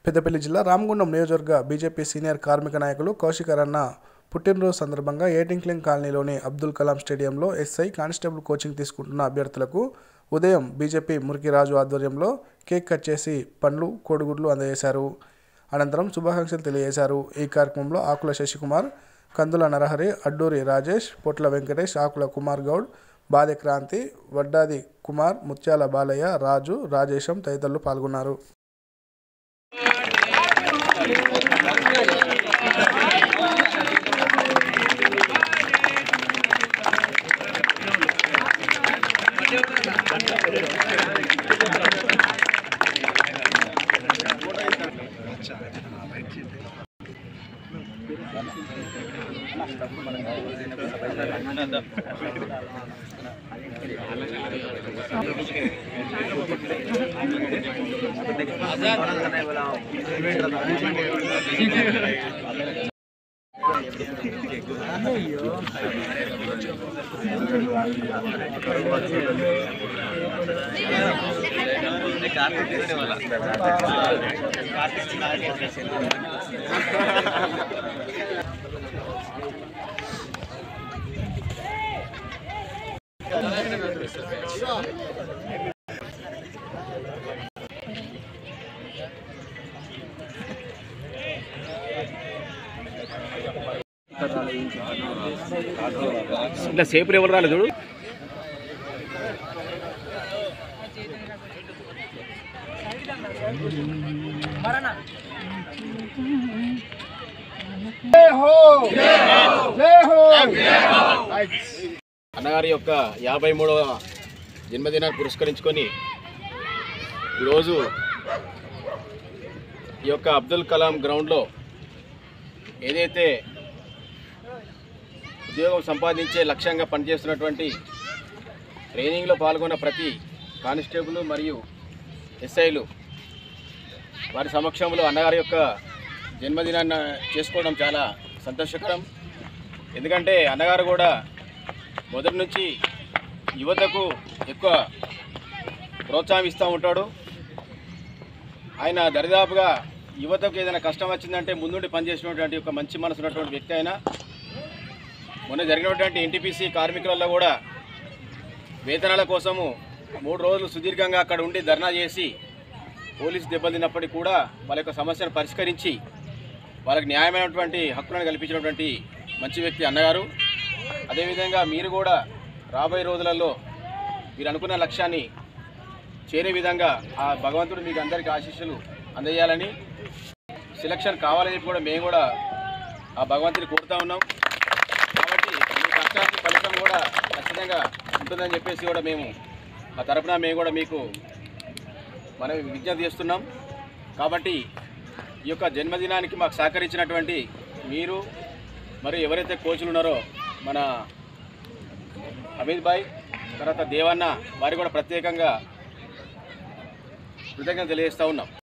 పెద్దపల్లి జిల్లా రామగుండం నియోజకవర్గ BJP senior కార్మిక నాయకులు కౌశిక రన్న పుట్టినరోజు సందర్భంగా ఏటింక్లింగ్ కాలనీలోని అబ్దుల్ కలాం స్టేడియంలో ఎస్ఐ కానిస్టేబుల్ కోచింగ్ తీసుకుంటున్న అభ్యర్థులకు ఉదయం బీజేపీ మురికిరాజు ఆధ్వర్యంలో కేక్ కట్ చేసి పండ్లు కోడిగుడ్లు అందజేశారు అనంతరం శుభాకాంక్షలు తెలియజేశారు ఈ కార్యక్రమంలో ఆకుల శశికుమార్ కందుల నరహరి అడ్డూరి రాజేష్ పొట్ల వెంకటేష్ ఆకుల కుమార్ గౌడ్ బాదె క్రాంతి వడ్డాది కుమార్ ముత్యాల బాలయ్య రాజు రాజేశం తదితరులు పాల్గొన్నారు ఇట్లా సేపులు ఎవరు రాలేదు చూడు అన్నగారి యొక్క యాభై మూడవ జన్మదినాన్ని పురస్కరించుకొని ఈరోజు ఈ యొక్క అబ్దుల్ కలాం గ్రౌండ్లో ఏదైతే ఉద్యోగం సంపాదించే లక్ష్యంగా పనిచేస్తున్నటువంటి ట్రైనింగ్లో పాల్గొన్న ప్రతి కానిస్టేబుల్ మరియు ఎస్ఐలు వారి సమక్షంలో అన్నగారి యొక్క జన్మదినాన్ని చేసుకోవడం చాలా సంతోషకరం ఎందుకంటే అన్నగారు కూడా మొదటి నుంచి యువతకు ఎక్కువ ప్రోత్సాహం ఇస్తూ ఉంటాడు ఆయన దరిదాపుగా యువతకు ఏదైనా కష్టం వచ్చిందంటే ముందుండి పనిచేసినటువంటి ఒక మంచి మనసు ఉన్నటువంటి వ్యక్తి అయినా మొన్న జరిగినటువంటి ఎన్టీపీసీ కార్మికులలో కూడా వేతనాల కోసము మూడు రోజులు సుదీర్ఘంగా అక్కడ ఉండి ధర్నా చేసి పోలీసు దెబ్బతిన్నప్పటికీ కూడా వాళ్ళ యొక్క సమస్యను పరిష్కరించి వాళ్ళకి న్యాయమైనటువంటి హక్కులను కల్పించినటువంటి మంచి వ్యక్తి అన్నగారు అదేవిధంగా మీరు కూడా రాబోయే రోజులలో మీరు అనుకున్న లక్ష్యాన్ని చేరే విధంగా ఆ భగవంతుడు మీకు అందరికీ ఆశీస్సులు అందజేయాలని సెలక్షన్ కావాలని చెప్పి కూడా మేము కూడా ఆ భగవంతుని కోరుతా ఉన్నాం కాబట్టి మీ కష్టానికి ఫలితం కూడా ఖచ్చితంగా ఉంటుందని చెప్పేసి కూడా మేము మా తరపున మేము కూడా మీకు మనం విజ్ఞప్తి చేస్తున్నాం కాబట్టి ఈ యొక్క జన్మదినానికి మాకు సహకరించినటువంటి మీరు మరియు ఎవరైతే కోచ్లు ఉన్నారో మన అమిత్ భాయ్ తర్వాత దేవన్న వారికి కూడా ప్రత్యేకంగా కృతజ్ఞత తెలియజేస్తూ ఉన్నాం